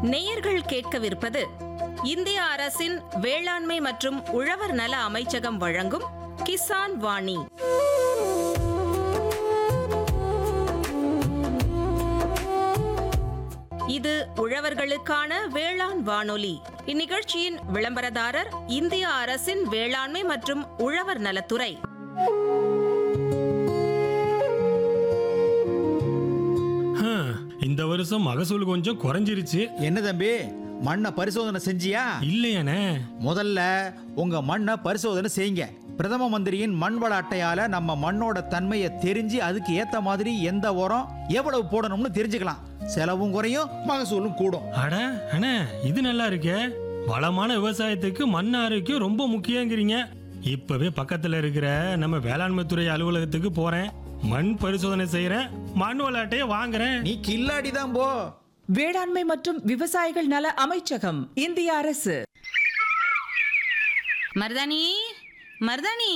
நேயர்கள் கேட்கவிருப்பது இந்திய அரசின் வேளாண்மை மற்றும் உழவர் நல அமைச்சகம் வழங்கும் கிசான் வாணி இது உழவர்களுக்கான வேளாண் வானொலி இந்நிகழ்ச்சியின் விளம்பரதாரர் இந்திய அரசின் வேளாண்மை மற்றும் உழவர் நலத்துறை ஹம், இந்த வருஷம் மகசூல் கொஞ்சம் குறைஞ்சிருச்சு என்ன தம்பி மண்ணை பரிசோதனை செஞ்சியா இல்லையானே முதல்ல உங்க மண்ணை பரிசோதனை செய்யுங்க பிரதம மந்திரியின் மண் வள அட்டையால நம்ம மண்ணோட தன்மையை தெரிஞ்சு அதுக்கு ஏத்த மாதிரி எந்த உரம் எவ்வளவு போடணும்னு தெரிஞ்சுக்கலாம் செலவும் குறையும் மகசூலும் கூடும் அட அண்ணே இது நல்லா இருக்கே வளமான விவசாயத்துக்கு மண் ஆரோக்கியம் ரொம்ப முக்கியங்கிறீங்க இப்பவே பக்கத்துல இருக்கிற நம்ம வேளாண்மை துறை அலுவலகத்துக்கு போறேன் மண் பரிசோதனை செய்யறேன் மண் விளையாட்டையே வாங்குறேன் நீ கில்லாடி தான் போ வேளாண்மை மற்றும் விவசாயிகள் நல அமைச்சகம் இந்திய அரசு மருதாணி மருதாணி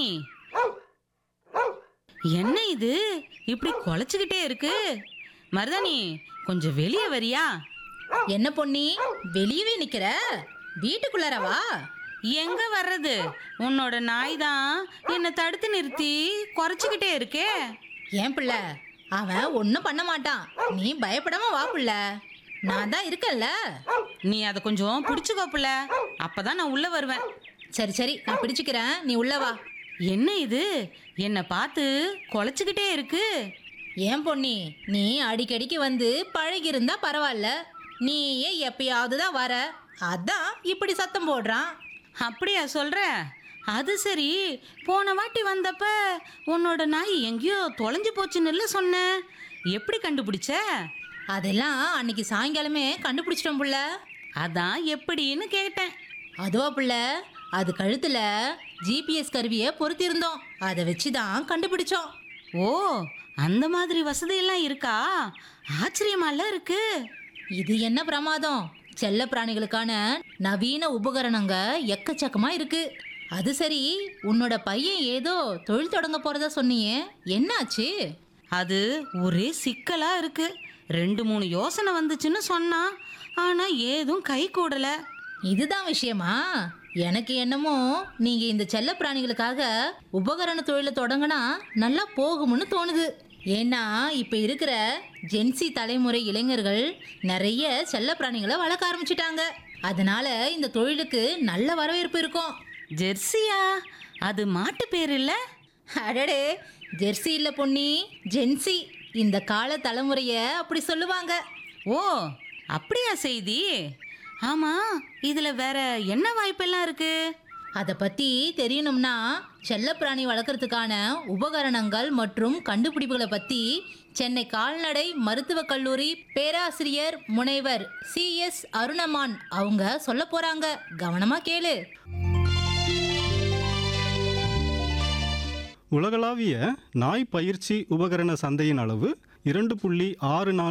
என்ன இது இப்படி குலைச்சுக்கிட்டே இருக்கு மருதாணி கொஞ்சம் வெளியே வரியா என்ன பொன்னி வெளியவே நிக்கிற வீட்டுக்குள்ளார வா எங்க வர்றது உன்னோட நாய் தான் என்னை தடுத்து நிறுத்தி குறைச்சிக்கிட்டே இருக்கே ஏன் பிள்ளை அவன் ஒன்றும் பண்ண மாட்டான் நீ பயப்படாம வா பிள்ளை நான் தான் இருக்கேன்ல நீ அதை கொஞ்சம் பிடிச்சுக்கோப்புல அப்பதான் நான் உள்ள வருவேன் சரி சரி நான் பிடிச்சுக்கிறேன் நீ உள்ள வா என்ன இது என்னை பார்த்து குலைச்சுக்கிட்டே இருக்கு ஏன் பொன்னி நீ அடிக்கடிக்கு வந்து பழகி இருந்தா பரவாயில்ல நீயே எப்பயாவது தான் வர அதான் இப்படி சத்தம் போடுறான் அப்படியா சொல்ற அது சரி போன வாட்டி வந்தப்ப உன்னோட நாய் எங்கேயோ தொலைஞ்சு போச்சுன்னு சொன்ன எப்படி கண்டுபிடிச்ச அதெல்லாம் அன்னைக்கு சாயங்காலமே கண்டுபிடிச்சிட்டோம் புள்ள அதான் எப்படின்னு கேட்டேன் அதுவா புள்ள அது கழுத்துல ஜிபிஎஸ் கருவியை பொருத்தியிருந்தோம் அதை வச்சு தான் கண்டுபிடிச்சோம் ஓ அந்த மாதிரி வசதியெல்லாம் இருக்கா ஆச்சரியமால இருக்கு இது என்ன பிரமாதம் செல்ல பிராணிகளுக்கான நவீன உபகரணங்க எக்கச்சக்கமா இருக்கு அது சரி உன்னோட பையன் ஏதோ தொழில் தொடங்க போறதா சொன்னியே என்னாச்சு அது ஒரே சிக்கலா இருக்கு ரெண்டு மூணு யோசனை வந்துச்சுன்னு சொன்னான் ஆனா ஏதும் கை கூடல இதுதான் விஷயமா எனக்கு என்னமோ நீங்க இந்த செல்ல பிராணிகளுக்காக உபகரண தொழிலை தொடங்கினா நல்லா போகும்னு தோணுது ஏன்னா இப்ப இருக்கிற ஜென்சி தலைமுறை இளைஞர்கள் நிறைய செல்ல பிராணிகளை வளர்க்க ஆரம்பிச்சிட்டாங்க அதனால இந்த தொழிலுக்கு நல்ல வரவேற்பு இருக்கும் ஜெர்சியா அது மாட்டு பேர் இல்ல அடடே ஜெர்சி இல்ல பொன்னி ஜென்சி இந்த கால தலைமுறைய அப்படி சொல்லுவாங்க ஓ அப்படியா செய்தி ஆமா இதுல வேற என்ன வாய்ப்பெல்லாம் இருக்கு அதை பத்தி தெரியணும்னா செல்லப்பிராணி வளர்க்குறதுக்கான உபகரணங்கள் மற்றும் கண்டுபிடிப்புகளை பத்தி சென்னை கால்நடை மருத்துவக் கல்லூரி பேராசிரியர் முனைவர் சி எஸ் அருணமான் அவங்க சொல்ல போறாங்க கவனமா கேளு உலகளாவிய நாய் பயிற்சி உபகரண சந்தையின் அளவு இரண்டு புள்ளி ஆறு நாலு